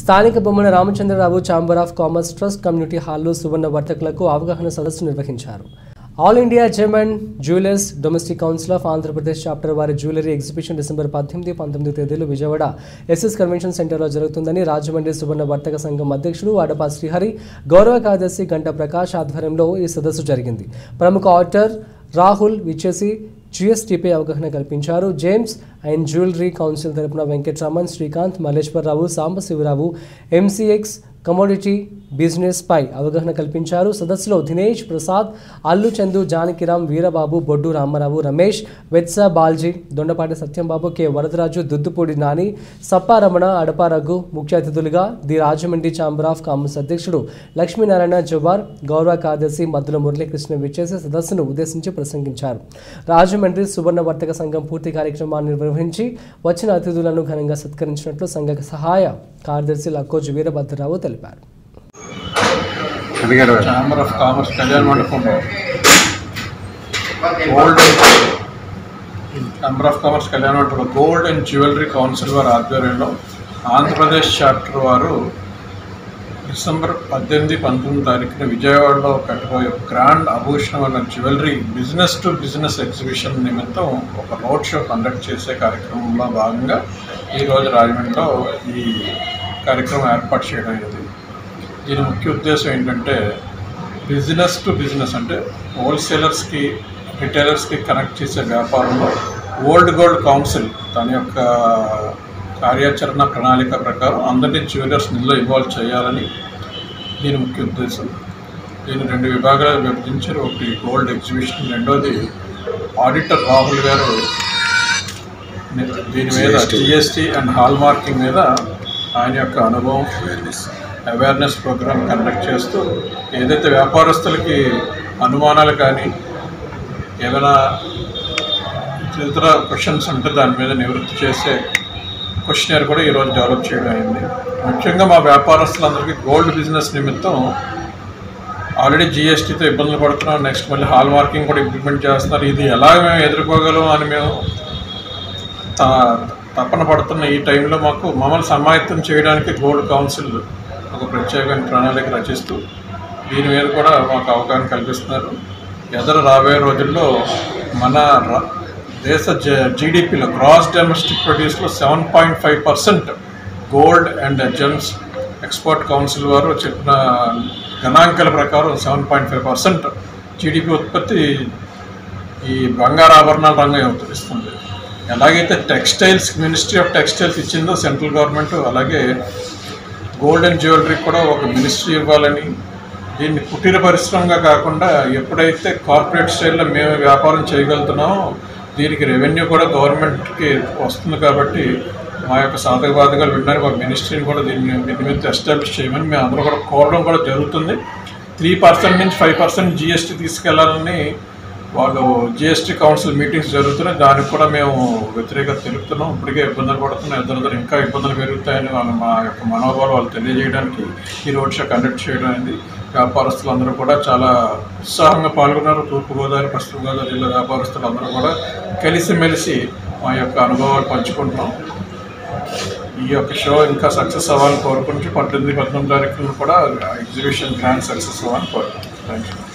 స్థానిక Bommana Ramachandrarao chamber of commerce trust community హాల్లో సువర్ణ వర్తకులకు అవగాహన సదస్సు నిర్వహించారు all India gem and jewellers domestic council of Andhra Pradesh chapter వారి జ్యువెలరీ ఎగ్జిబిషన్ డిసెంబర్ పద్దెనిమిది పంతొమ్మిది తేదీలు విజయవాడ ఎస్ఎస్ కన్వెన్షన్ సెంటర్లో జరుగుతుందని రాజమండ్రి సువర్ణ వర్తక సంఘం అధ్యక్షుడు ఆడపా శ్రీహరి గౌరవ కార్యదర్శి గంట ప్రకాష్ ఆధ్వర్యంలో ఈ సదస్సు జరిగింది ప్రముఖ ఆడిటర్ రాహుల్ విచ్చేసి జిఎస్టీపై అవగాహన కల్పించారు జేమ్స్ అండ్ జ్యువెలరీ కౌన్సిల్ తరపున Venkatraman Srikanth Malleswararao Sambasivarao MCX commodity business పై అవగాహన కల్పించారు సదస్సులో దినేష్ ప్రసాద్ అల్లు చందు జానకిరామ్ వీరబాబు బొడ్డు రామారావు రమేష్ వెత్స బాల్జీ దొండపాటి సత్యంబాబు కె వరదరాజు దుద్దుపూడి నాని సప్పారమణ అడపారఘు ముఖ్య అతిథులుగా the Rajahmundry chamber of commerce అధ్యక్షుడు లక్ష్మీనారాయణ జవార్ గౌరవ కార్యదర్శి మద్దుల మురళీకృష్ణ విచ్చేసి సదస్సును ఉద్దేశించి ప్రసంగించారు రాజమండ్రి సువర్ణ వర్తక సంఘం పూర్తి కార్యక్రమాన్ని నిర్వహించి వచ్చిన అతిథులను ఘనంగా సత్కరించినట్లు సంఘ సహాయ కార్యదర్శి లక్కోజు వీరభద్రరావు తెలిపారు అడిగారు ఛాంబర్ ఆఫ్ కామర్స్ కళ్యాణ మండపంలో గోల్డ్ ఛాంబర్ ఆఫ్ కామర్స్ కళ్యాణ మండపంలో గోల్డ్ అండ్ జ్యువెలరీ కౌన్సిల్ వారి ఆధ్వర్యంలో ఆంధ్రప్రదేశ్ చాప్టర్ వారు డిసెంబర్ పద్దెనిమిది పంతొమ్మిది తారీఖున విజయవాడలో పెట్టబోయే గ్రాండ్ ఆభూషణం అన్న jewellery business to business exhibition నిమిత్తం ఒక రోడ్ షో కండక్ట్ చేసే కార్యక్రమంలో భాగంగా ఈరోజు రాజమండ్రిలో ఈ కార్యక్రమం ఏర్పాటు చేయడం అయింది దీని ముఖ్య ఉద్దేశం ఏంటంటే బిజినెస్ టు బిజినెస్ అంటే హోల్సేలర్స్కి రిటైలర్స్కి కనెక్ట్ చేసే వ్యాపారంలో ఓల్డ్ గోల్డ్ కౌన్సిల్ తన యొక్క కార్యాచరణ ప్రణాళిక ప్రకారం అందరినీ జ్యువెలర్స్ నిల్లో ఇన్వాల్వ్ చేయాలని దీని ముఖ్య ఉద్దేశం దీన్ని రెండు విభాగాలు విభజించారు ఒకటి గోల్డ్ ఎగ్జిబిషన్ రెండోది ఆడిటర్ రాహుల్ గారు దీని మీద జిఎస్టీ అండ్ హాల్ మార్కింగ్ మీద ఆయన యొక్క అనుభవం అవేర్నెస్ ప్రోగ్రామ్ కండక్ట్ చేస్తూ ఏదైతే వ్యాపారస్తులకి అనుమానాలు కానీ ఏమైనా ఇతర క్వశ్చన్స్ ఉంటే దాని మీద నివృత్తి చేసే క్వశ్చనర్ కూడా ఈరోజు డెవలప్ చేయడం అయింది ముఖ్యంగా మా వ్యాపారస్తులందరికీ గోల్డ్ బిజినెస్ నిమిత్తం ఆల్రెడీ జిఎస్టీతో ఇబ్బందులు పడుతున్నాం నెక్స్ట్ మళ్ళీ హాల్ మార్కింగ్ కూడా ఇంప్లిమెంట్ చేస్తున్నారు ఇది ఎలా మేము ఎదుర్కోగలం అని మేము త- తపన పడుతున్న ఈ టైంలో మాకు మమ్మల్ని సమాయత్తం చేయడానికి గోల్డ్ కౌన్సిల్ ఒక ప్రత్యేకమైన ప్రణాళిక రచిస్తూ దీని మీద కూడా మాకు అవగాహన కల్పిస్తున్నారు ఎదురు రాబోయే రోజుల్లో మన ర- దేశ జీడిపిలో గ్రాస్ డొమెస్టిక్ ప్రొడ్యూస్లో seven point five percent gold and gems export council వారు చెప్పిన గణాంకాల ప్రకారం seven point five percent GDP ఉత్పత్తి ఈ బంగారు ఆభరణాల రంగం అవతరిస్తుంది ఎలాగైతే టెక్స్టైల్స్ మినిస్ట్రీ ఆఫ్ టెక్స్టైల్స్ ఇచ్చిందో సెంట్రల్ గవర్నమెంట్ అలాగే గోల్డ్ అండ్ జ్యువెలరీ కూడా ఒక మినిస్ట్రీ ఇవ్వాలని దీన్ని కుటీర పరిశ్రమగా కాకుండా ఎప్పుడైతే కార్పొరేట్ స్టైల్లో మేము వ్యాపారం చేయగలుగుతున్నామో దీనికి రెవెన్యూ కూడా గవర్నమెంట్కి వస్తుంది కాబట్టి మా యొక్క సాధక బాధకాలు వినడానికి మా మినిస్ట్రీని కూడా దీన్ని దీని మీద ఎస్టాబ్లిష్ చేయమని మేము అందరూ కూడా కోరడం కూడా జరుగుతుంది త్రీ పర్సెంట్ నుంచి ఫైవ్ పర్సెంట్ జిఎస్టీ తీసుకెళ్లాలని వాళ్ళు జిఎస్టీ కౌన్సిల్ మీటింగ్స్ జరుగుతున్నాయి దానికి కూడా మేము వ్యతిరేకత తెలుపుతున్నాం ఇప్పటికే ఇబ్బందులు పడుతున్నాం ఇద్దరు ఇంకా ఇబ్బందులు పెరుగుతాయని వాళ్ళు మా యొక్క మనోభావాలు వాళ్ళు తెలియజేయడానికి ఈ రోడ్ షో కండక్ట్ చేయడం అయింది వ్యాపారస్తులందరూ కూడా చాలా ఉత్సాహంగా పాల్గొన్నారు తూర్పుగోదావరి పశ్చిమ గోదావరి జిల్లా వ్యాపారస్తులు అందరూ కూడా కలిసిమెలిసి మా యొక్క అనుభవాలు పంచుకుంటున్నాం ఈ యొక్క షో ఇంకా సక్సెస్ అవ్వాలని కోరుకుంటూ పద్దెనిమిది పద్దెనిమిది తారీఖులను కూడా ఎగ్జిబిషన్ గ్రాండ్ సక్సెస్ అవ్వాలని కోరుకుంటున్నాం థ్యాంక్ యూ